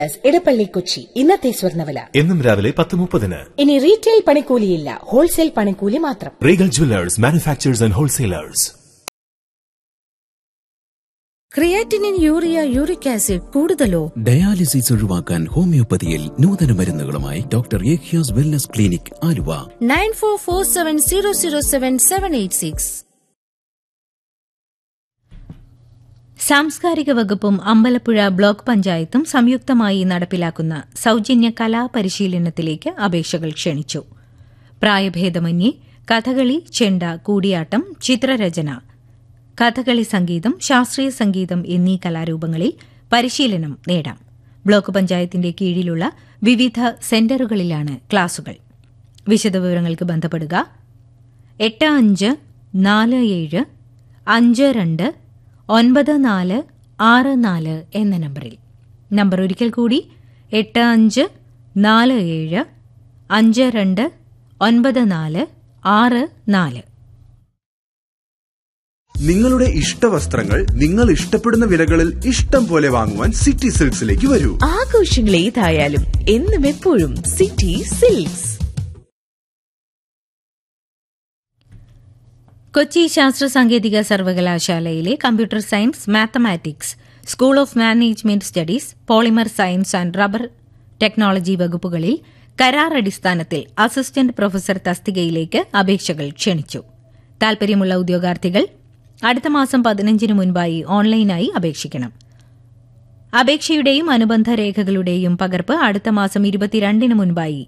ഇടപ്പള്ളി കൊച്ചി ഇന്നത്തെ സ്വർണ്ണവില എന്നും രാവിലെ പത്ത് മുപ്പതിന് ഇനി റീറ്റെയിൽ പണിക്കൂലിയില്ല ഹോൾസെയിൽ പണിക്കൂലി മാത്രം റീഗൽ ജുവലേഴ്സ് മാനുഫാക്ചേഴ്സ് ആൻഡ് ഹോൾസെയിലേഴ്സ് ക്രിയാറ്റിനിൻ യൂറിയ യൂറിക് ആസിഡ് കൂടുതലോ ഡയാലിസിസ് ഒഴിവാക്കാൻ ഹോമിയോപ്പതിയിൽ നൂതന മരുന്നുകളുമായി ഡോക്ടർ ഏഖ്യാസ് wellness clinic Aluva nine four four seven zero zero seven seven eight six സാംസ്കാരിക വകുപ്പും അമ്പലപ്പുഴ ബ്ലോക്ക് പഞ്ചായത്തും സംയുക്തമായി നടപ്പിലാക്കുന്ന സൌജന്യ കലാപരിശീലനത്തിലേക്ക് അപേക്ഷകൾ ക്ഷണിച്ചു പ്രായഭേദമന്യേ കഥകളി ചെണ്ട കൂടിയാട്ടം ചിത്രരചന കഥകളി സംഗീതം ശാസ്ത്രീയ സംഗീതം എന്നീ കലാരൂപങ്ങളിൽ പരിശീലനം നേടാം ബ്ലോക്ക് പഞ്ചായത്തിന്റെ കീഴിലുള്ള വിവിധ സെന്ററുകളിലാണ് ക്ലാസുകൾ വിശദവിവരങ്ങൾക്ക് ബന്ധപ്പെടുക എട്ട് അഞ്ച് നാല് ഏഴ് അഞ്ച് രണ്ട് ഒൻപത് നാല് ആറ് നാല് എന്ന നമ്പറിൽ നമ്പർ ഒരിക്കൽ കൂടി എട്ട് അഞ്ച് നാല് ഏഴ് അഞ്ച് രണ്ട് ഒൻപത് നാല് ആറ് നാല് നിങ്ങളുടെ ഇഷ്ട വസ്ത്രങ്ങൾ നിങ്ങൾ ഇഷ്ടപ്പെടുന്ന വിലകളിൽ ഇഷ്ടം പോലെ വാങ്ങുവാൻ സിറ്റി സിൽക്സിലേക്ക് വരൂ ആഘോഷങ്ങൾ ഏതായാലും എന്നും എപ്പോഴും സിറ്റി സിൽക്സ് കൊച്ചി ശാസ്ത്ര സാങ്കേതിക സർവകലാശാലയിലെ computer science mathematics school of management studies polymer science and rubber technology വകുപ്പുകളിൽ കരാർ അടിസ്ഥാനത്തിൽ അസിസ്റ്റന്റ് പ്രൊഫസർ തസ്തികയിലേക്ക് അപേക്ഷകൾ ക്ഷണിച്ചു താൽപര്യമുള്ള ഉദ്യോഗാർത്ഥികൾ അടുത്ത മാസം പതിനഞ്ചിന് മുൻപായി ഓൺലൈനായി അപേക്ഷിക്കണം അപേക്ഷയുടെയും അനുബന്ധ രേഖകളുടെയും പകർപ്പ് അടുത്ത മാസം ഇരുപത്തിരണ്ടിന് മുൻപായി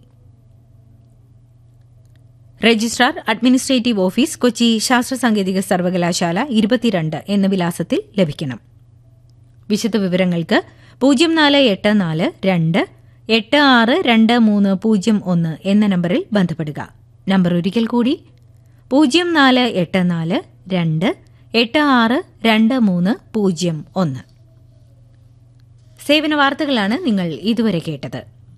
രജിസ്ട്രാർ അഡ്മിനിസ്ട്രേറ്റീവ് ഓഫീസ് കൊച്ചി ശാസ്ത്ര സാങ്കേതിക സർവകലാശാല ഇരുപത്തിരണ്ട് എന്ന വിലാസത്തിൽ ലഭിക്കണം വിശദവിവരങ്ങൾക്ക് പൂജ്യം നാല് എട്ട് നാല് രണ്ട് എട്ട് ആറ് രണ്ട് മൂന്ന് പൂജ്യം ഒന്ന് എന്ന നമ്പറിൽ ബന്ധപ്പെടുക നമ്പർ ഒരിക്കൽ കൂടി പൂജ്യം നാല് എട്ട് നാല് രണ്ട് എട്ട് ആറ് രണ്ട് മൂന്ന് പൂജ്യം ഒന്ന് സേവന വാർത്തകളാണ് നിങ്ങൾ ഇതുവരെ കേട്ടത്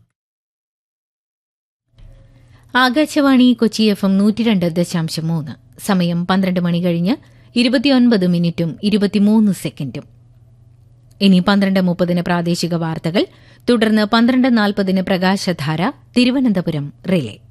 ആകാശവാണി കൊച്ചി എഫ് എം നൂറ്റിരണ്ട് ദശാംശം മൂന്ന് സമയം പന്ത്രണ്ട് മണി കഴിഞ്ഞ് ഇരുപത്തിയൊൻപത് മിനിറ്റും ഇരുപത്തിമൂന്ന് സെക്കൻഡും ഇനി പന്ത്രണ്ട് മുപ്പതിന് പ്രാദേശിക വാർത്തകൾ തുടർന്ന് പന്ത്രണ്ട് നാൽപ്പതിന് പ്രകാശധാര തിരുവനന്തപുരം റിലേ